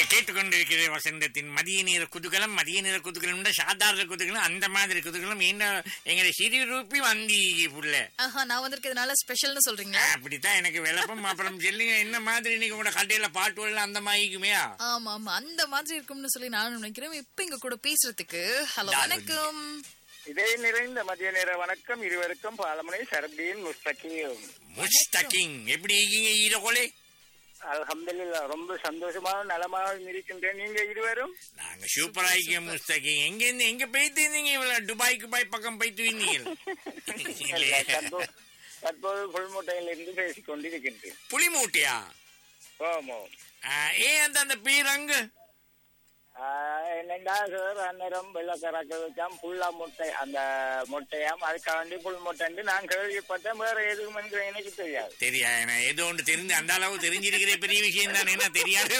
கேட்டுக்கொண்டிருக்கிறது வசந்தத்தின் மதிய நேர குதூகலம் மதிய நேர குதூகலம் சாதாரண குதூகலம் அந்த மாதிரி குதூகலம் என்ன எங்களை சிறு ரூபி வந்தி புள்ள ஆஹா நான் வந்திருக்கிறதுனால ஸ்பெஷல்னு சொல்றீங்க அப்படித்தான் எனக்கு விளப்பம் அப்புறம் சொல்லுங்க என்ன மாதிரி இன்னைக்கு உங்களோட கடையில பாட்டு வரலாம் அந்த மாதிரிக்குமையா ஆமா ஆமா அந்த மாதிரி இருக்கும்னு சொல்லி நானும் நினைக்கிறேன் இப்ப இங்க கூட பேசுறதுக்கு ஹலோ யார் வணக்கம் இதே நிறைந்த மதிய நேர வணக்கம் இருவருக்கும் பாலமனை சரபியின் முஸ்தகியும் முஸ்தகிங் எப்படி இருக்கீங்க ஈரகோலே அல்ஹம்துலில்லா ரொம்ப சந்தோஷமாக நலமாக இருக்கின்றேன் நீங்க இருவரும் நாங்க சூப்பரா இருக்கோம் முஸ்தகிங் எங்க இருந்து எங்க போயிட்டு இருந்தீங்க இவ்வளவு துபாய் குபாய் பக்கம் போயிட்டு இருந்தீங்க இல்லையே. தற்போது தற்போது புல்முட்டையில் இருந்து பேசிக் கொண்டிருக்கின்றேன் புலி மூட்டையா ஓமோ ஏன் அந்த அந்த பேர் அங்க என்னண்டா சார் அந்நேரம் வெள்ளக்கராக்க வச்சாம் புல்லா முட்டை அந்த முட்டையாம் அதுக்காண்டி புல் முட்டை நான் கேள்விப்பட்டேன் வேற எதுவும் என்று எனக்கு தெரியாது தெரியா எனக்கு ஏதோ ஒன்று தெரிஞ்சு அந்த அளவு தெரிஞ்சிருக்கிற பெரிய விஷயம் தானே என்ன தெரியாது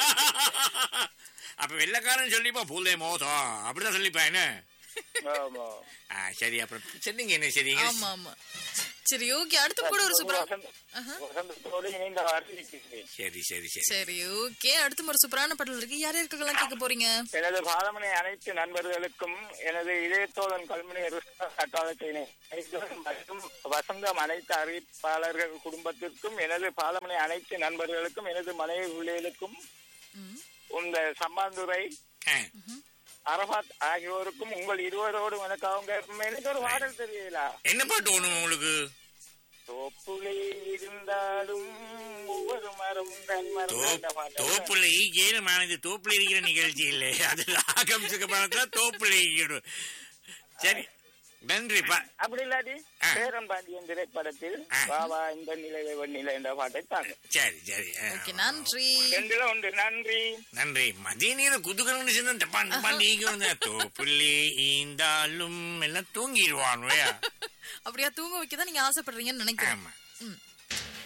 அப்ப வெள்ளக்காரன் சொல்லிப்பா புல்லே மோசம் அப்படிதான் சொல்லிப்பா என்ன ஓமோ ஆ, சரி அப்புறம் சொன்னீங்க என்ன சரிங்க ஆமா ஆமா சரி ஓகே அடுத்து கூட ஒரு சூப்பரா ஆஹா. வசந்தத்தோடு இணைந்த வார்த்தை இருக்கின்றேன் சரி சரி சரி சரி ஓகே அடுத்து ஒரு சூப்பரான பாடல் இருக்கு யார் யாருக்கெல்லாம் கேட்க போறீங்க எனது பாலமனை அனைத்து நண்பர்களுக்கும் எனது இதயத்தோழன் கல்முனை கட்டாளத்தினை மற்றும் வசந்தம் அனைத்து அறிவிப்பாளர்கள் குடும்பத்திற்கும் எனது பாலமனை அனைத்து நண்பர்களுக்கும் எனது மனைவி பிள்ளைகளுக்கும் ம். இந்த சம்பாந்துரை ஆ, அரபாத் ஆகியோருக்கும் உங்கள் இருவரோடு எனக்கு அவங்க எனக்கு ஒரு பாடல் தெரியல என்ன பாட்டு ஒண்ணு உங்களுக்கு தோப்புளே இருந்தாலும் ஒவ்வொரு மரம் தன் மரம் தோ- அந்த பாட்டு. தோப்புல ஈகேனமானது தோப்புல இருக்கிற நிகழ்ச்சி இல்லை அது ராகம் சுகபாலத்துல தோப்புல ஈகணும் சரி நன்றி பா அப்படி இல்லாட்டி ஆ. பேரன் பாண்டியன் திரைப்படத்தில் ஆ. பாபா இந்த நிலை வெண்ணிலை என்ற பாட்டை தாங்க சரி சரி ஆ. ஓகே நன்றி ரெண்டுல உண்டு நன்றி நன்றி மதிய நேரம் குதுகலம்னு சேர்ந்து டப்பான் டப்பான் ஈகணும் தோப்புள்ளே ஈந்தாலும் எல்லாம் தூங்கிடுவான் அப்படியா தூங்க வைக்க தான் நீங்க ஆசைப்படுறீங்கன்னு நினைக்கிறேன் ஆமா ம்